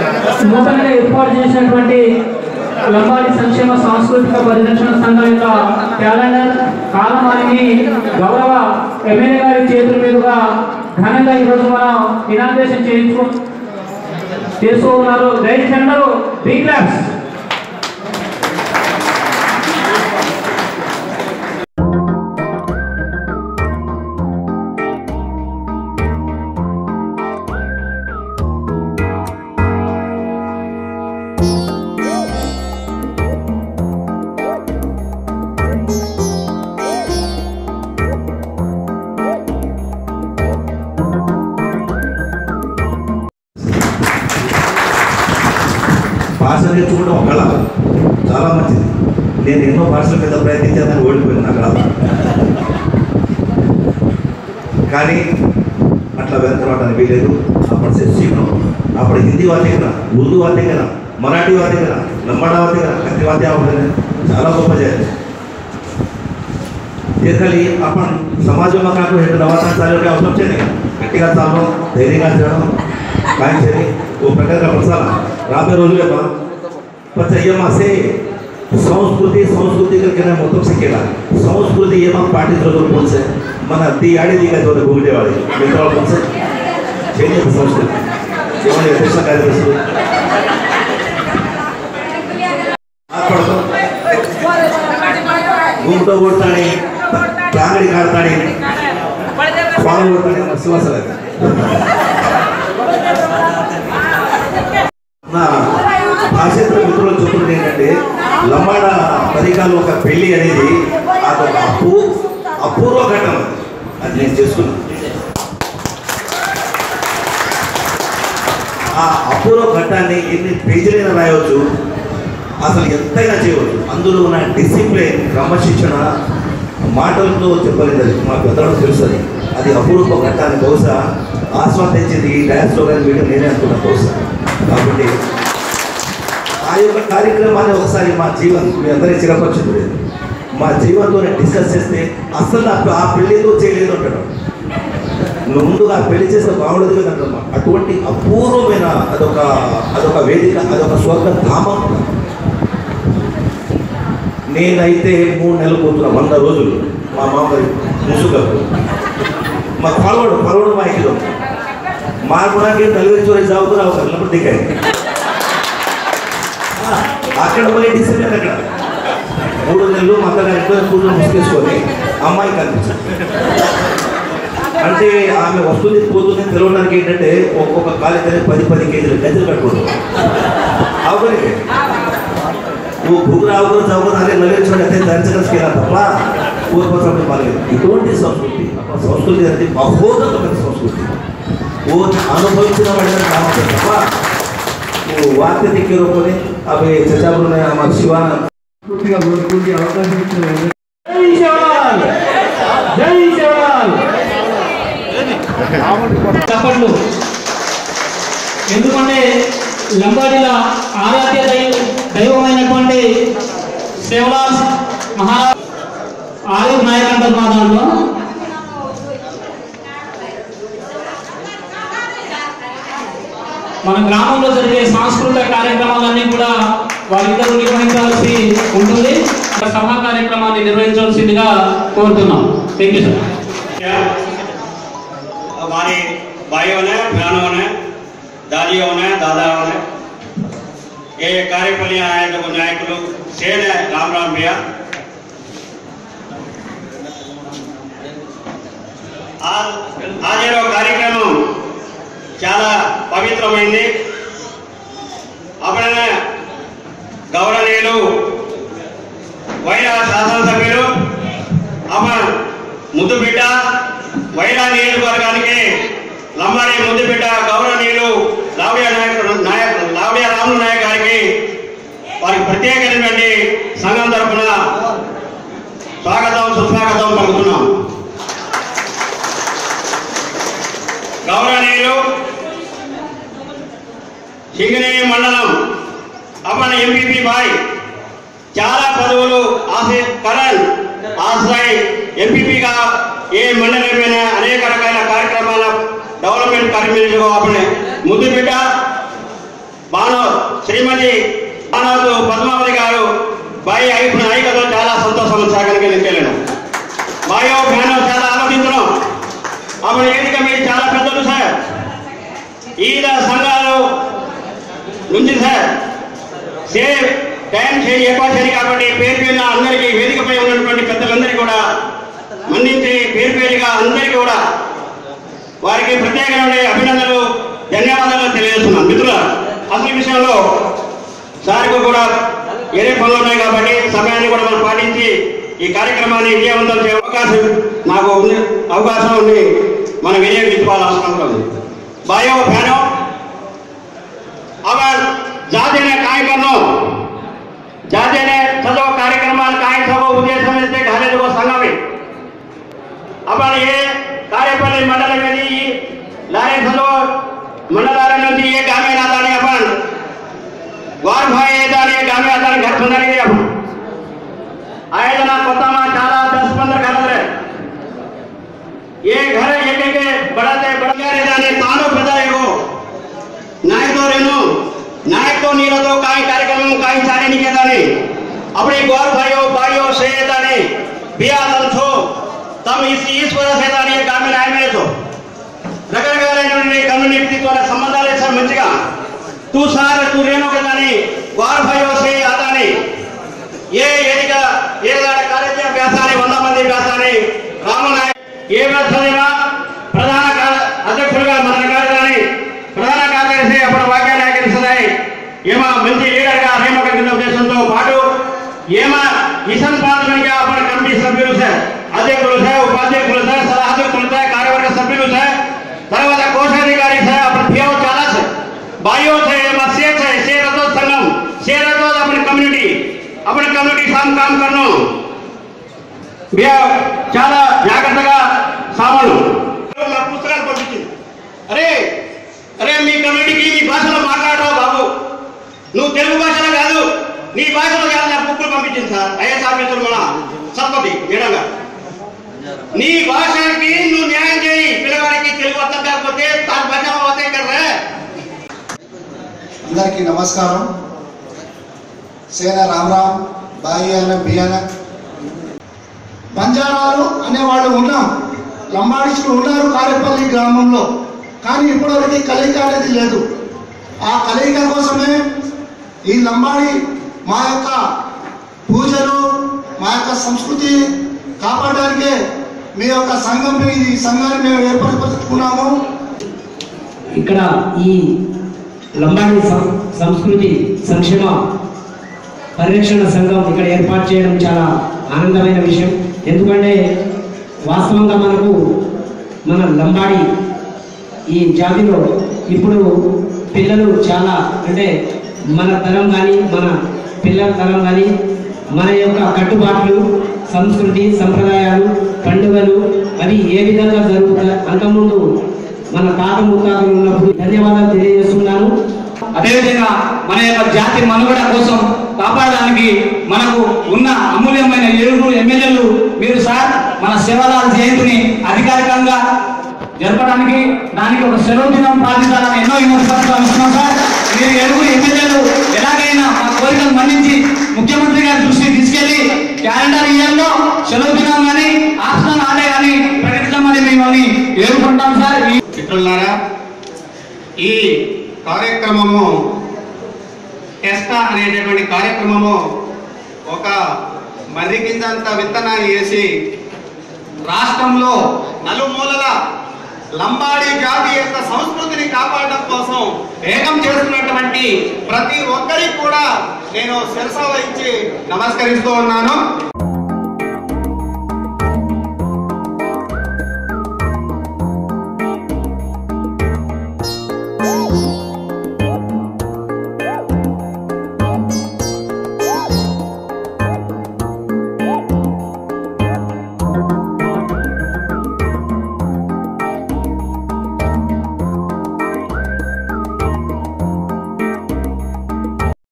నూతనంగా ఏర్పాటు చేసినటువంటి లంబాడి సంక్షేమ సాంస్కృతిక పరిరక్షణ సంఘం యొక్క క్యాలెండర్ కాలమానికి గౌరవ ఎమ్మెల్యే గారి చేతుల మీదుగా ఘనంగా ఈరోజు మనం ఇనాగ్రేషన్ చేయించుకో చేస్తూ ఉన్నారు దయచేసి అందరూ బిగ్ క్లాప్స్ భాష నేర్చుకోవడం ఒక కళ చాలా మంచిది నేను ఎన్నో భాషల మీద ప్రయత్నించాను ఓడిపోయింది నా కళ కానీ అట్లా వెనకరావడానికి వీలేదు అప్పుడు శిక్షణ అప్పుడు హిందీ వాళ్ళ దగ్గర ఉర్దూ వాళ్ళ దగ్గర మరాఠీ వాళ్ళ దగ్గర లంబాడా వాళ్ళ దగ్గర కత్తి వాళ్ళ దగ్గర చాలా గొప్ప చేయాలి देखली आपण समाजमा काकू हे दवाखाना चालवणे అవసరం చేయని గట్టిగా చాలడం ధైర్యంగా చేయడం కానీ చేయని ఓ ప్రకారంగా ప్రసాల రాబోయే రోజులేమా પછી એમાં છે સંસ્કૃતિ સંસ્કૃતિ કરીને మొత్తం શીખેલા સંસ્કૃતિ એમાં પાટી જરૂર પડશે મને દી આડી દી કાંઈ જોડે ઘૂંઘટેવાળી મિત્ર પડશે છે ને સંસ્કૃતિ જેવાની અધ્યક્ષ કાર્યદર્શి આ પડતો घुमटो ಓಡ್ತಾನೆ ಟಾಂಗಡಿ ಕಾಡ್ತಾನೆ ಫಾಲ್ ಓಡ್ತಾನೆ ವಿಶ್ವಾಸ నా భాషేతర మిత్రులు చెప్తున్నది ఏంటంటే లంబాడ పథకాలు ఒక పెళ్లి అనేది అదొక అపూ అపూర్వ ఘట్టం అది నేను చేసుకున్నాను ఆ అపూర్వ ఘట్టాన్ని ఎన్ని పేజీలైనా రాయవచ్చు అసలు ఎంతైనా చేయవచ్చు అందులో ఉన్న డిసిప్లిన్ క్రమశిక్షణ మాటలతో చెప్పలేదు అది మా పెద్దలకు తెలుస్తుంది అది అపూర్వ ఘట్టాన్ని బహుశా ఆస్వాదించింది ఈ డ్యాన్స్లో కానీ వీడియో నేనే అనుకున్నా బహుశా కాబట్టి ఆ యొక్క కార్యక్రమాన్ని ఒకసారి మా జీవన్ మీ అందరికీ చిరపరిచింది మా జీవన్తో డిస్కస్ చేస్తే అసలు నాకు ఆ పెళ్ళితో చేయలేదు అంటాడు నువ్వు ముందుగా పెళ్లి చేస్తే బాగుండదు కదా అంటాడు అటువంటి అపూర్వమైన అదొక అదొక వేదిక అదొక స్వర్గ ధామం నేనైతే మూడు నెలలు పోతున్నా వంద రోజులు మా మామగారి ముసుగకు మా పలవడు పలవడు మా ఇంటిలో మార్పడానికి నలుగురి చోరీ జాగుతున్నావు కళ్ళప్పుడు దిగాయి అక్కడ పోయి డిసిప్లిన్ అక్కడ మూడు నెలలు మా అత్తగారింట్లో కూతురు ముసుగేసుకొని అమ్మాయి కనిపించారు అంటే ఆమె వస్తుంది పోతుంది తెలవడానికి ఏంటంటే ఒక్కొక్క కాలేజీ పది పది కేజీలు గజలు కట్టుకోవడం అవగలిగే ఓ భూగురు ఆవుగురు చౌగురు అదే నలించుకొని అయితే ధరించగలిగిన తప్ప పూర్వసభ్యులు మాలేదు ఇటువంటి సంస్కృతి ఆ సంస్కృతి అనేది మహోన్నతమైన సంస్కృతి ఓ అనుభవించిన వాడిని కావచ్చు తప్ప ఓ వార్త దిక్కిరుకొని అవి చర్చలు మన శివాన పూర్తిగా కోరుకుంటే అవకాశం ఇచ్చిన జై జవాన్ జై జవాన్ చప్పట్లు ఎందుకంటే లంబాడీల ఆరాధ్య దైవ దైవమైనటువంటి శివలాస్ మహారాజ్ ఆయుర్ నాయక్ అంటారు మా దాంట్లో మన గ్రామంలో జరిగే సాంస్కృతిక కార్యక్రమాలన్నీ కూడా వారిద్దరూ నిర్వహించాల్సి ఉంటుంది ఒక సభా కార్యక్రమాన్ని నిర్వహించాల్సిందిగా కోరుతున్నాం థ్యాంక్ యూ సార్ हमारे भाइयों ने बहनों ने दादियों ने दादाओं ने ये कार्यपलियां आए तो नायकुలు సేన రామ్ రామ్ భయ్యా ఆ- ఆజేరో కార్యక్రమం చాలా పవిత్రమైంది అప్పుడైనా గౌరవనీయులు వైరా శాసనసభ్యులు అమ్మ ముద్దుబిడ్డ వైరా నియోజకవర్గానికి లంబాడి ముద్దుబిడ్డ గౌరవనీయులు లావడియా నాయక్ నాయక్ లావడియా రాములు నాయక్ గారికి వారికి ప్రత్యేకమైనటువంటి సంఘం తరఫున స్వాగతం సుస్వాగతం పలుకుతున్నాం గౌరవనీయులు సింగనేని మండలం అప్పన ఎంపీపీ బాయ్ చాలా పదవులు ఆశ కరణ్ ఆశ్రయ్ ఎంపీపీగా ఏ మండలమైన అనేక రకాల కార్యక్రమాల డెవలప్మెంట్ కార్యక్రమాలు అప్పుడు ముద్దు బిడ్డ శ్రీమతి మానవతు పద్మావతి గారు బాయి అయిపోయిన ఐకతో చాలా సంతోషం సాగలిగి నింపాను బాయో ఫ్యాన్ చాలా ఆలోచించడం అప్పుడు ఏదిక మీరు చాలా పెద్దలు సార్ ఈద సంఘాలు నుంచి సార్ సే టైం చేయి ఏర్పాటు చేయాలి కాబట్టి పేరు పేరున అందరికీ వేదికపై ఉన్నటువంటి పెద్దలందరికీ కూడా మన్నించి పేరు పేరుగా అందరికీ కూడా వారికి ప్రత్యేకమైన అభినందనలు ధన్యవాదాలు తెలియజేస్తున్నాను మిత్రుల అసలు విషయంలో సార్కు కూడా వేరే పనులు ఉన్నాయి కాబట్టి సమయాన్ని కూడా మనం పాటించి ఈ కార్యక్రమాన్ని విజయవంతం చేయ అవకాశం నాకు ఉంది అవకాశం ఉంది మనం వినియోగించుకోవాల్సిన అవసరం ఉంది బాయో ఫ్యానో अगर जाते ने काय करनो जाते ने सदो कार्यक्रमाला काय सगळं उद्देश ते घाले लोक सांगावे आपण हे कार्यपल्ली मंडळामध्ये लारे सदो मंडळामध्ये हे गामे राहताना आपण वार भाई येताना गामे राहताना घर सुनारी आपण आयोजना कोतामा चारा दस पंद्रह घर रहे ये घर एक एक बढ़ाते बढ़ा जाने तानो पेदा हो નાયકો નાયકો નીરતો કાંઈ કાર્યક્રમ કાંઈ ચાલી નીકળતા નહીં अपने गौर भाइयों भाइयों से ताने बिया तम छो तम इस ईश्वर से ताने काम में आए मेरे छो రకరకాలైనటువంటి కమ్యూనిటీ ద్వారా సంబంధాలు సార్ మంచిగా తూ సార్ తూ రేణు కదాని వార్ భాయో సే ఆదాని ఏ ఏదిక ఏ కాలేజీ వ్యాసాన్ని వంద మంది వ్యాసాన్ని రామనాయక్ ఏ వ్యాసమైనా ప్రధాన కార్య- అధ్యక్షులుగా మన కార్యదాని ప్రధాన కార్యదర్శి అప్పుడు వాక్య నాయకరిస్తున్నాయి ఏమా మంచి లీడర్ గా రేమక కింద ఉద్దేశంతో పాటు ఏమా ఇషన్ పార్లమెంట్ గా అప్పుడు కమిటీ సభ్యులు సార్ అధ్యక్షులు సార్ ఉపాధ్యక్షులు సార్ సలహాధ్యక్షులు సార్ కార్యవర్గ సభ్యులు సార్ తర్వాత కోశాధికారి సార్ అప్పుడు పిఓ చాలా సార్ బాయో છે એમાં શેર છે શેર હતો સંગમ શેર હતો આપણી કમ્યુનિટી આપણી કમ્યુનિટી સામ કામ કરનો બે చాలా జాగ్రత్తగా సామాను నా పుస్తకాలు పంపించింది అరే అరే మీ కమ్యూనిటీకి మీ భాషలో మాట్లాడరా బాబు నువ్వు తెలుగు భాషలో కాదు నీ భాషలో కాదు నా బుక్కులు పంపించింది సార్ ఐఎస్ ఆఫీసర్ మన సత్పతి మేడం గారు నీ భాషకి నువ్వు న్యాయం చేయి పిల్లవాడికి తెలుగు అర్థం కాకపోతే తాను భాష పోతే కర్రే అందరికీ నమస్కారం సేన రామరామ్ బాయి అన్న బియ్యన బంజారాలు అనేవాళ్ళు ఉన్నాం లంబాడిస్తులు ఉన్నారు కారేపల్లి గ్రామంలో కానీ ఇప్పటివరకు కలయిక అనేది లేదు ఆ కలయిక కోసమే ఈ లంబాడి మా యొక్క పూజలు మా యొక్క సంస్కృతి కాపాడడానికే మీ యొక్క సంఘం ఈ సంఘాన్ని మేము ఏర్పరచుకున్నాము ఇక్కడ ఈ లంబాడి సం- సంస్కృతి సంక్షేమ పరిరక్షణ సంఘం ఇక్కడ ఏర్పాటు చేయడం చాలా ఆనందమైన విషయం ఎందుకంటే వాస్తవంగా మనకు మన లంబాడి ఈ జాతిలో ఇప్పుడు పిల్లలు చాలా అంటే మన తరం కానీ మన పిల్లల తరం కానీ మన యొక్క కట్టుబాట్లు సంస్కృతి సంప్రదాయాలు పండుగలు అవి ఏ విధంగా జరుగుతాయి అంతకుముందు మన తాత ముత్తాతలు ఉన్నప్పుడు ధన్యవాదాలు తెలియజేస్తున్నాను అదేవిధంగా మన యొక్క జాతి మనుగడ కోసం కాపాడడానికి మనకు ఉన్న అమూల్యమైన ఏడుగురు ఎమ్మెల్యేలు మీరు సార్ మన శివలాల్ జయంతిని అధికారికంగా జరపడానికి దానికి ఒక సెలవు దినం పాటించాలని ఎన్నో విమర్శలు ఇస్తున్నాం సార్ మీరు ఏడుగురు ఎమ్మెల్యేలు ఎలాగైనా మా కోరికలు మన్నించి ముఖ్యమంత్రి గారి దృష్టికి తీసుకెళ్లి క్యాలెండర్ ఇయర్లో సెలవు దినం కానీ ఆప్షనల్ ఆడే కానీ ప్రకటించమని మిమ్మల్ని వేడుకుంటాం సార్ ఈ మిత్రులారా ఈ కార్యక్రమము టెస్టా అనేటటువంటి కార్యక్రమము ఒక మర్రి కిందంత విత్తనాన్ని వేసి రాష్ట్రంలో నలుమూలల లంబాడి జాతి యొక్క సంస్కృతిని కాపాడడం కోసం ఏకం చేస్తున్నటువంటి ప్రతి ఒక్కరికి కూడా నేను శిరస వహించి నమస్కరిస్తూ ఉన్నాను